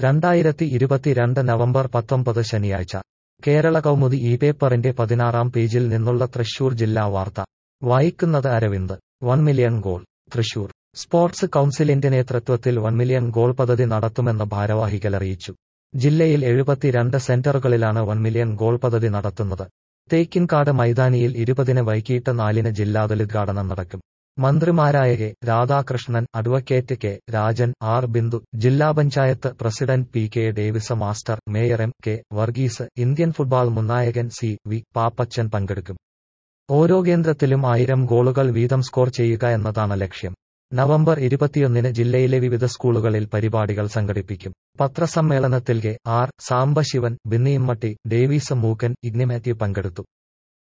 രണ്ടായിരത്തി ഇരുപത്തിരണ്ട് നവംബർ പത്തൊമ്പത് ശനിയാഴ്ച കേരള കൗമുദി ഈ പേപ്പറിന്റെ പതിനാറാം പേജിൽ നിന്നുള്ള തൃശൂർ ജില്ലാ വാർത്ത വായിക്കുന്നത് Aravind one million goal Thrissur sports കൗൺസിലിന്റെ നേതൃത്വത്തിൽ വൺ മില്യൺ ഗോൾ പദ്ധതി നടത്തുമെന്ന് ഭാരവാഹികൾ അറിയിച്ചു ജില്ലയിൽ എഴുപത്തിരണ്ട് സെന്ററുകളിലാണ് വൺ മില്യൺ ഗോൾ പദ്ധതി നടത്തുന്നത് തേക്കിൻകാട് മൈതാനിയിൽ ഇരുപതിന് വൈകിട്ട് നാലിന് ജില്ലാതല ഉദ്ഘാടനം നടക്കും മന്ത്രിമാരായ K Radhakrishnan advocate K Rajan R Bindu ജില്ലാ panchayat president P K Davis master mayor M K Varghese Indian football മുന്നായകൻ സി വി പാപ്പച്ചൻ പങ്കെടുക്കും ഓരോ കേന്ദ്രത്തിലും ആയിരം ഗോളുകൾ വീതം സ്കോർ ചെയ്യുക എന്നതാണ് ലക്ഷ്യം നവംബർ ഇരുപത്തിയൊന്നിന് ജില്ലയിലെ വിവിധ സ്കൂളുകളിൽ പരിപാടികൾ സംഘടിപ്പിക്കും പത്രസമ്മേളനത്തിൽ കെ ആർ സാംബശിവൻ ബിന്നിയമ്മട്ടി ഡേവീസ് മൂക്കൻ ഇഗ്നി മാത്യു പങ്കെടുത്തു